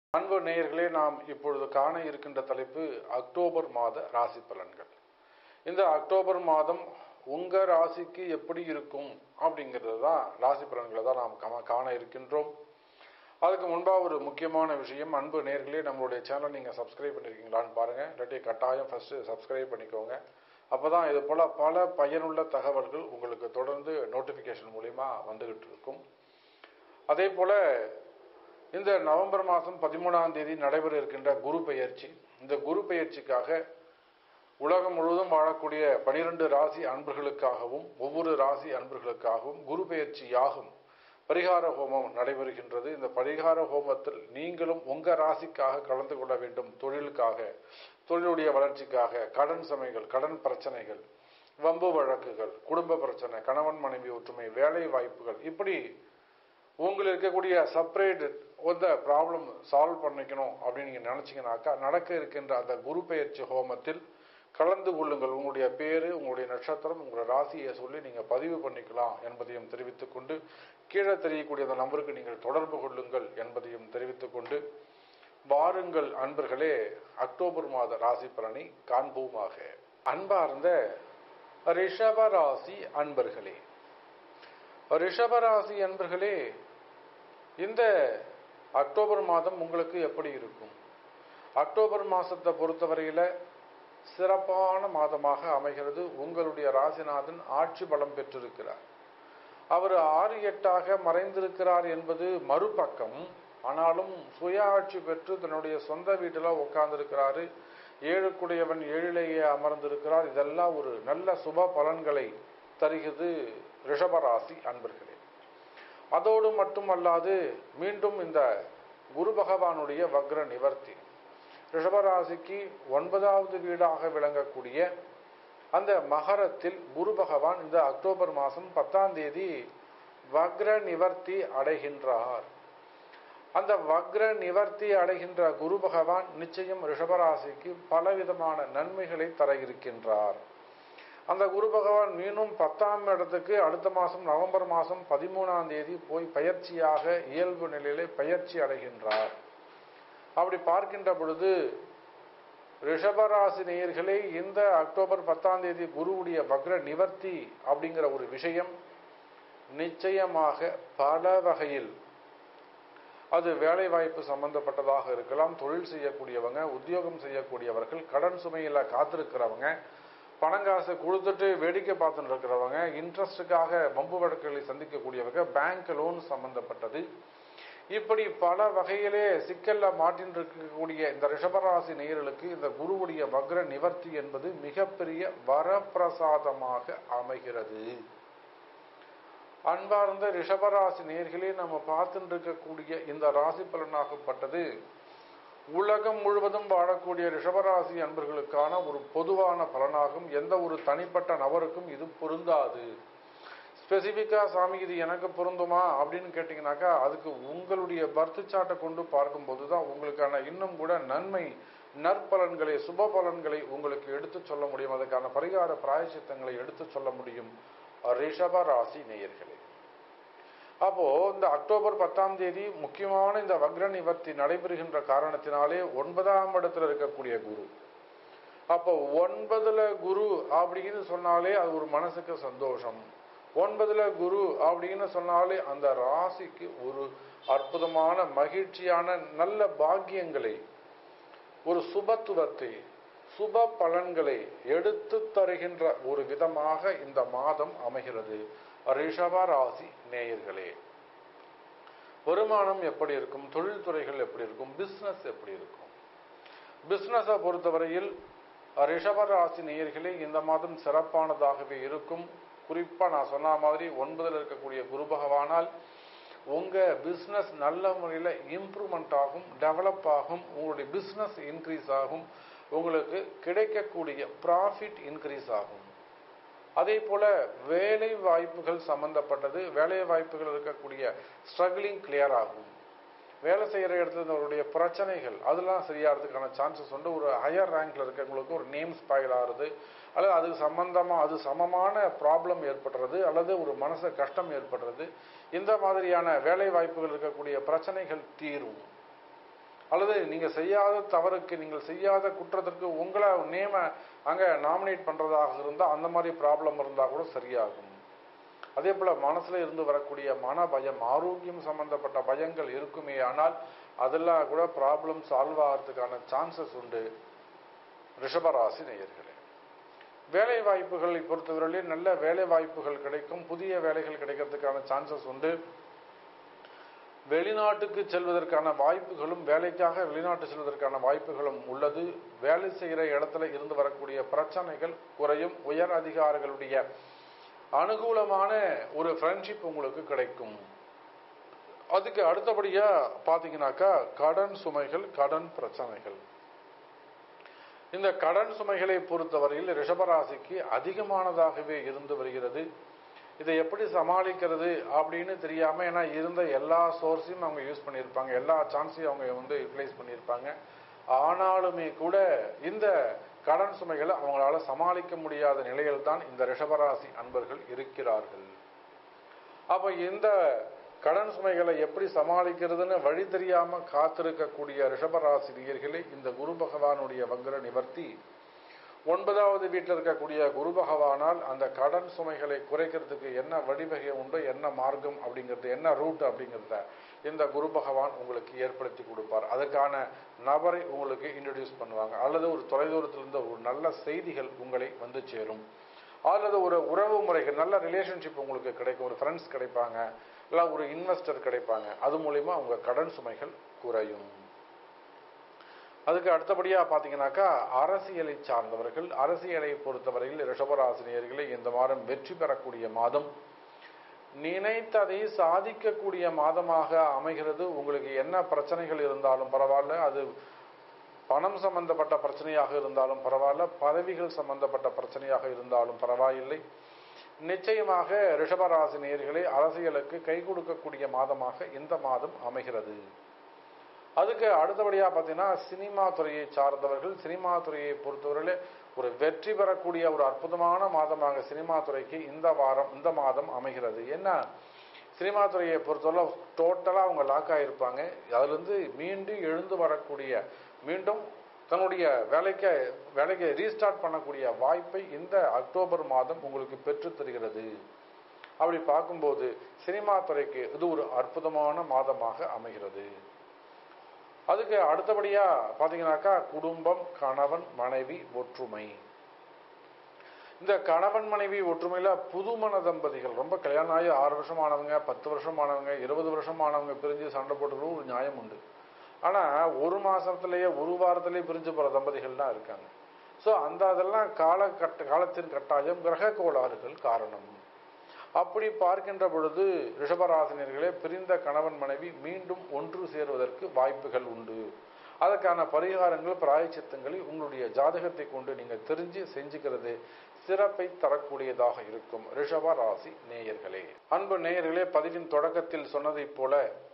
அன்பு நேயர்களே நாம் இப்பொழுது காண இருக்கின்ற தலைப்பு அக்டோபர் மாத ராசி பலன்கள் இந்த அக்டோபர் மாதம் உங்க ராசிக்கு எப்படி இருக்கும் அப்படிங்கிறது தான் ராசி பலன்களை தான் நாம் கா- காண இருக்கின்றோம் அதுக்கு முன்பாக ஒரு முக்கியமான விஷயம் அன்பு நேர்களே நம்மளுடைய சேனல் நீங்கள் சப்ஸ்கிரைப் பண்ணியிருக்கீங்களான்னு பாருங்கள் இல்லாட்டி கட்டாயம் ஃபஸ்ட்டு சப்ஸ்கிரைப் பண்ணிக்கோங்க அப்போ தான் இது போல் பல பயனுள்ள தகவல்கள் உங்களுக்கு தொடர்ந்து நோட்டிஃபிகேஷன் மூலிமா வந்துகிட்டு இருக்கும் அதே போல் இந்த நவம்பர் மாதம் பதிமூணாம் தேதி நடைபெற இருக்கின்ற குரு பெயர்ச்சி இந்த குரு பெயர்ச்சிக்காக உலகம் முழுவதும் வாழக்கூடிய பனிரெண்டு ராசி அன்பர்களுக்காகவும் ஒவ்வொரு ராசி அன்பர்களுக்காகவும் குரு பெயர்ச்சி யாகும் பரிகார ஹோமம் நடைபெறுகின்றது இந்த பரிகார ஹோமத்தில் நீங்களும் உங்க ராசிக்காக கலந்து கொள்ள வேண்டும் தொழிலுக்காக தொழிலுடைய வளர்ச்சிக்காக கடன் சுமைகள் கடன் பிரச்சனைகள் வம்பு வழக்குகள் குடும்ப பிரச்சனை கணவன் மனைவி ஒற்றுமை வேலை வாய்ப்புகள் இப்படி உங்களுக்கு இருக்கக்கூடிய செப்பரேட் அந்த ப்ராப்ளம் சால்வ் பண்ணிக்கணும் அப்படின்னு நீங்கள் நினச்சிங்கனாக்கா நடக்க இருக்கின்ற அந்த குரு பெயர்ச்சி ஹோமத்தில் கலந்து கொள்ளுங்கள் உங்களுடைய பேரு உங்களுடைய நட்சத்திரம் உங்களுடைய ராசியை சொல்லி நீங்கள் பதிவு பண்ணிக்கலாம் என்பதையும் தெரிவித்துக் கொண்டு கீழே தெரியக்கூடிய அந்த நம்பருக்கு நீங்கள் தொடர்பு கொள்ளுங்கள் என்பதையும் தெரிவித்துக் கொண்டு வாருங்கள் அன்பர்களே அக்டோபர் மாத ராசி பலனை காண்போமாக அன்பார்ந்த ரிஷப ராசி அன்பர்களே ரிஷபராசி அன்பர்களே இந்த அக்டோபர் மாதம் உங்களுக்கு எப்படி இருக்கும் அக்டோபர் மாதத்தை பொறுத்தவரையில் சிறப்பான மாதமாக அமைகிறது உங்களுடைய ராசிநாதன் ஆட்சி பலம் பெற்றிருக்கிறார் அவர் ஆறு எட்டாக மறைந்திருக்கிறார் என்பது மறுபக்கம் ஆனாலும் சுய ஆட்சி பெற்று தன்னுடைய சொந்த வீட்டில் உட்கார்ந்திருக்கிறாரு ஏழுக்குடையவன் ஏழிலேயே அமர்ந்திருக்கிறார் இதெல்லாம் ஒரு நல்ல சுப பலன்களை தருகிறது ரிஷபராசி அன்பர்களே அதோடு மட்டுமல்லாது மீண்டும் இந்த குரு பகவானுடைய வக்ர நிவர்த்தி ரிஷபராசிக்கு ஒன்பதாவது வீடாக விளங்கக்கூடிய அந்த மகரத்தில் குரு பகவான் இந்த அக்டோபர் மாதம் பத்தாம் தேதி வக்ர நிவர்த்தி அடைகின்றார் அந்த வக்ர நிவர்த்தி அடைகின்ற குரு பகவான் நிச்சயம் ரிஷபராசிக்கு பலவிதமான நன்மைகளை தர இருக்கின்றார் அந்த குரு பகவான் மீண்டும் பத்தாம் இடத்துக்கு அடுத்த மாதம் நவம்பர் மாதம் பதிமூணாம் தேதி போய் பயிற்சியாக இயல்பு நிலையிலே பயிற்சி அடைகின்றார் அப்படி பார்க்கின்ற பொழுது ரிஷபராசி நேயர்களே இந்த அக்டோபர் பத்தாம் தேதி குருவுடைய வக்ர நிவர்த்தி அப்படிங்கிற ஒரு விஷயம் நிச்சயமாக பல வகையில் அது வேலை வாய்ப்பு சம்பந்தப்பட்டதாக இருக்கலாம் தொழில் செய்யக்கூடியவங்க உத்தியோகம் செய்யக்கூடியவர்கள் கடன் சுமையில் காத்திருக்கிறவங்க பணங்காசை கொடுத்துட்டு வேடிக்கை பார்த்துட்டு இருக்கிறவங்க இன்ட்ரெஸ்டுக்காக வம்பு வழக்குகளை சந்திக்கக்கூடியவங்க பேங்க் லோன் சம்பந்தப்பட்டது இப்படி பல வகையிலே சிக்கல்ல மாட்டின் இருக்கக்கூடிய இந்த ரிஷபராசி நேயர்களுக்கு இந்த குருவுடைய வக்ர நிவர்த்தி என்பது மிகப்பெரிய வரப்பிரசாதமாக அமைகிறது அன்பார்ந்த ரிஷபராசி நேர்களே நம்ம பார்த்துட்டு இருக்கக்கூடிய இந்த ராசி பலனாகப்பட்டது உலகம் முழுவதும் வாழக்கூடிய ரிஷபராசி அன்பர்களுக்கான ஒரு பொதுவான பலனாகும் எந்த ஒரு தனிப்பட்ட நபருக்கும் இது பொருந்தாது ஸ்பெசிஃபிக்காக சாமி இது எனக்கு பொருந்துமா அப்படின்னு கேட்டிங்கனாக்கா அதுக்கு உங்களுடைய பர்த் சாட்டை கொண்டு பார்க்கும்போது தான் உங்களுக்கான இன்னும் கூட நன்மை நற்பலன்களை சுப பலன்களை உங்களுக்கு எடுத்து சொல்ல முடியும் அதுக்கான பரிகார பிராயசித்தங்களை எடுத்து சொல்ல முடியும் ரிஷப ராசி நேயர்களே அப்போ இந்த அக்டோபர் பத்தாம் தேதி முக்கியமான இந்த வக்ர நிவர்த்தி நடைபெறுகின்ற காரணத்தினாலே ஒன்பதாம் இடத்துல இருக்கக்கூடிய குரு அப்போ ஒன்பதுல குரு அப்படின்னு சொன்னாலே அது ஒரு மனசுக்கு சந்தோஷம் ஒன்பதுல குரு அப்படின்னு சொன்னாலே அந்த ராசிக்கு ஒரு அற்புதமான மகிழ்ச்சியான நல்ல பாக்கியங்களை ஒரு சுபத்துவத்தை சுப பலன்களை எடுத்து தருகின்ற ஒரு விதமாக இந்த மாதம் அமைகிறது ரிஷப ராசி நேயர்களே வருமானம் எப்படி இருக்கும் தொழில்துறைகள் எப்படி இருக்கும் பிஸ்னஸ் எப்படி இருக்கும் பிஸ்னஸை பொறுத்தவரையில் ரிஷப ராசி நேயர்களே இந்த மாதம் சிறப்பானதாகவே இருக்கும் குறிப்பாக நான் சொன்ன மாதிரி ஒன்பதில் இருக்கக்கூடிய குரு பகவானால் உங்கள் பிஸ்னஸ் நல்ல முறையில் இம்ப்ரூவ்மெண்ட் ஆகும் டெவலப் ஆகும் உங்களுடைய பிஸ்னஸ் இன்க்ரீஸ் ஆகும் உங்களுக்கு கிடைக்கக்கூடிய ப்ராஃபிட் இன்க்ரீஸ் ஆகும் அதே போல வேலை வாய்ப்புகள் சம்பந்தப்பட்டது வேலை வாய்ப்புகள் இருக்கக்கூடிய ஸ்ட்ரகிளிங் கிளியர் ஆகும் வேலை செய்கிற இடத்துல அவருடைய பிரச்சனைகள் அதெல்லாம் சரியாகிறதுக்கான சான்சஸ் உண்டு ஒரு ஹையர் ரேங்க்ல இருக்கவங்களுக்கு ஒரு நேம் ஸ்பாயில் ஆகுறது அல்லது அதுக்கு சம்பந்தமாக அது சமமான ப்ராப்ளம் ஏற்படுறது அல்லது ஒரு மனசு கஷ்டம் ஏற்படுறது இந்த மாதிரியான வேலை வாய்ப்புகள் இருக்கக்கூடிய பிரச்சனைகள் தீரும் அல்லது நீங்க செய்யாத தவறுக்கு நீங்கள் செய்யாத குற்றத்திற்கு உங்களை நேம அங்க நாமினேட் பண்றதாக இருந்தா அந்த மாதிரி ப்ராப்ளம் இருந்தா கூட சரியாகும் அதே போல மனசுல இருந்து வரக்கூடிய மன பயம் ஆரோக்கியம் சம்பந்தப்பட்ட பயங்கள் இருக்குமே ஆனால் அதெல்லாம் கூட ப்ராப்ளம் சால்வ் ஆகிறதுக்கான சான்சஸ் உண்டு ரிஷபராசி நேயர்களே வேலை வாய்ப்புகளை பொறுத்தவரையிலே நல்ல வேலை வாய்ப்புகள் கிடைக்கும் புதிய வேலைகள் கிடைக்கிறதுக்கான சான்சஸ் உண்டு வெளிநாட்டுக்கு செல்வதற்கான வாய்ப்புகளும் வேலைக்காக வெளிநாட்டு செல்வதற்கான வாய்ப்புகளும் உள்ளது வேலை செய்கிற இடத்துல இருந்து வரக்கூடிய பிரச்சனைகள் குறையும் உயர் அதிகாரிகளுடைய அனுகூலமான ஒரு ஃப்ரெண்ட்ஷிப் உங்களுக்கு கிடைக்கும் அதுக்கு அடுத்தபடியா பாத்தீங்கன்னாக்கா கடன் சுமைகள் கடன் பிரச்சனைகள் இந்த கடன் சுமைகளை பொறுத்தவரையில் ரிஷபராசிக்கு அதிகமானதாகவே இருந்து வருகிறது இதை எப்படி சமாளிக்கிறது அப்படின்னு தெரியாம ஏன்னா இருந்த எல்லா சோர்ஸையும் அவங்க யூஸ் பண்ணியிருப்பாங்க எல்லா சான்ஸையும் அவங்க வந்து யூட்டிலைஸ் பண்ணியிருப்பாங்க ஆனாலுமே கூட இந்த கடன் சுமைகளை அவங்களால சமாளிக்க முடியாத நிலையில் தான் இந்த ரிஷபராசி அன்பர்கள் இருக்கிறார்கள் அப்ப இந்த கடன் சுமைகளை எப்படி சமாளிக்கிறதுன்னு வழி தெரியாம காத்திருக்கக்கூடிய ரிஷபராசி நேயர்களே இந்த குரு பகவானுடைய வங்கர நிவர்த்தி ஒன்பதாவது வீட்டில் இருக்கக்கூடிய குரு பகவானால் அந்த கடன் சுமைகளை குறைக்கிறதுக்கு என்ன வழிவகை உண்டோ என்ன மார்க்கம் அப்படிங்கிறது என்ன ரூட் அப்படிங்கிறத இந்த குரு பகவான் உங்களுக்கு ஏற்படுத்தி கொடுப்பார் அதுக்கான நபரை உங்களுக்கு இன்ட்ரடியூஸ் பண்ணுவாங்க அல்லது ஒரு தொலைதூரத்திலிருந்து ஒரு நல்ல செய்திகள் உங்களை வந்து சேரும் அல்லது ஒரு உறவு முறைகள் நல்ல ரிலேஷன்ஷிப் உங்களுக்கு கிடைக்கும் ஒரு ஃப்ரெண்ட்ஸ் கிடைப்பாங்க இல்லை ஒரு இன்வெஸ்டர் கிடைப்பாங்க அது மூலிமா உங்க கடன் சுமைகள் குறையும் அதுக்கு அடுத்தபடியாக பார்த்தீங்கன்னாக்கா அரசியலை சார்ந்தவர்கள் அரசியலை பொறுத்தவரையில் ரிஷபராசினியர்களை இந்த மாதம் வெற்றி பெறக்கூடிய மாதம் நினைத்ததை சாதிக்கக்கூடிய மாதமாக அமைகிறது உங்களுக்கு என்ன பிரச்சனைகள் இருந்தாலும் பரவாயில்ல அது பணம் சம்பந்தப்பட்ட பிரச்சனையாக இருந்தாலும் பரவாயில்ல பதவிகள் சம்பந்தப்பட்ட பிரச்சனையாக இருந்தாலும் பரவாயில்லை நிச்சயமாக ரிஷபராசி நேர்களை அரசியலுக்கு கை கொடுக்கக்கூடிய மாதமாக இந்த மாதம் அமைகிறது அதுக்கு அடுத்தபடியாக பார்த்தீங்கன்னா சினிமா துறையை சார்ந்தவர்கள் சினிமா துறையை பொறுத்தவரையிலே ஒரு வெற்றி பெறக்கூடிய ஒரு அற்புதமான மாதமாக சினிமா துறைக்கு இந்த வாரம் இந்த மாதம் அமைகிறது என்ன சினிமா துறையை பொறுத்தவரை டோட்டலாக அவங்க லாக் ஆகிருப்பாங்க அதுலேருந்து மீண்டும் எழுந்து வரக்கூடிய மீண்டும் தன்னுடைய வேலைக்கு வேலைக்கு ரீஸ்டார்ட் பண்ணக்கூடிய வாய்ப்பை இந்த அக்டோபர் மாதம் உங்களுக்கு பெற்றுத் தருகிறது அப்படி பார்க்கும்போது சினிமா துறைக்கு இது ஒரு அற்புதமான மாதமாக அமைகிறது அதுக்கு அடுத்தபடியா பாத்தீங்கன்னாக்கா குடும்பம் கணவன் மனைவி ஒற்றுமை இந்த கணவன் மனைவி ஒற்றுமையில புதுமண தம்பதிகள் ரொம்ப கல்யாணம் ஆகி ஆறு வருஷம் ஆனவங்க பத்து வருஷம் ஆனவங்க இருபது வருஷம் ஆனவங்க பிரிஞ்சு சண்டை போட்டுக்கிறது ஒரு நியாயம் உண்டு ஆனா ஒரு மாசத்திலேயே ஒரு வாரத்திலேயே பிரிஞ்சு போற தம்பதிகள் தான் இருக்காங்க ஸோ அந்த அதெல்லாம் கால கட்ட காலத்தின் கட்டாயம் கிரக கோளாறுகள் காரணம் அப்படி பார்க்கின்ற பொழுது ரிஷபராசினியர்களே பிரிந்த கணவன் மனைவி மீண்டும் ஒன்று சேருவதற்கு வாய்ப்புகள் உண்டு அதற்கான பரிகாரங்கள் பிராயச்சித்தங்களை உங்களுடைய ஜாதகத்தை கொண்டு நீங்கள் தெரிஞ்சு செஞ்சுக்கிறது சிறப்பை தரக்கூடியதாக இருக்கும் ரிஷப ராசி நேயர்களே அன்பு நேயர்களே பதிவின் தொடக்கத்தில் சொன்னதைப் போல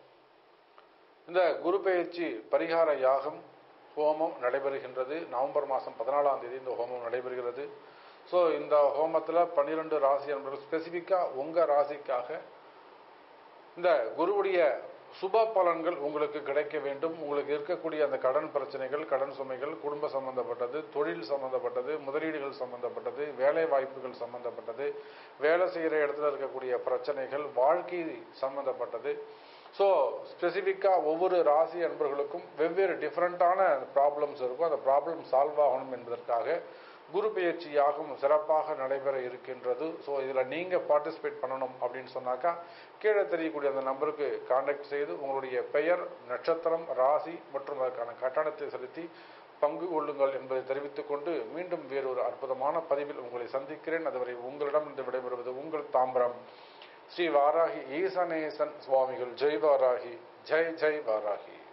இந்த குரு பெயர்ச்சி பரிகார யாகம் ஹோமம் நடைபெறுகின்றது நவம்பர் மாதம் பதினாலாம் தேதி இந்த ஹோமம் நடைபெறுகிறது ஸோ இந்த ஹோமத்தில் பன்னிரெண்டு ராசி என்பது ஸ்பெசிஃபிக்காக உங்கள் ராசிக்காக இந்த குருவுடைய சுப பலன்கள் உங்களுக்கு கிடைக்க வேண்டும் உங்களுக்கு இருக்கக்கூடிய அந்த கடன் பிரச்சனைகள் கடன் சுமைகள் குடும்ப சம்பந்தப்பட்டது தொழில் சம்பந்தப்பட்டது முதலீடுகள் சம்பந்தப்பட்டது வேலை வாய்ப்புகள் சம்பந்தப்பட்டது வேலை செய்கிற இடத்துல இருக்கக்கூடிய பிரச்சனைகள் வாழ்க்கை சம்பந்தப்பட்டது ஸோ ஸ்பெசிஃபிக்காக ஒவ்வொரு ராசி அன்பர்களுக்கும் வெவ்வேறு டிஃப்ரெண்ட்டான ப்ராப்ளம்ஸ் இருக்கும் அந்த ப்ராப்ளம் சால்வ் ஆகணும் என்பதற்காக குரு பயிற்சி யாகம் சிறப்பாக நடைபெற இருக்கின்றது ஸோ இதில் நீங்கள் பார்ட்டிசிபேட் பண்ணணும் அப்படின்னு சொன்னாக்கா கீழே தெரியக்கூடிய அந்த நம்பருக்கு காண்டாக்ட் செய்து உங்களுடைய பெயர் நட்சத்திரம் ராசி மற்றும் அதற்கான கட்டணத்தை செலுத்தி பங்கு கொள்ளுங்கள் என்பதை தெரிவித்துக் கொண்டு மீண்டும் வேறொரு அற்புதமான பதிவில் உங்களை சந்திக்கிறேன் அதுவரை உங்களிடம் இருந்து விடைபெறுவது உங்கள் தாம்பரம் ஸ்ரீ வாராகி ஈசனேசன் சுவாமிகள் ஜெய் வாராகி ஜெய் ஜெய் வாராகி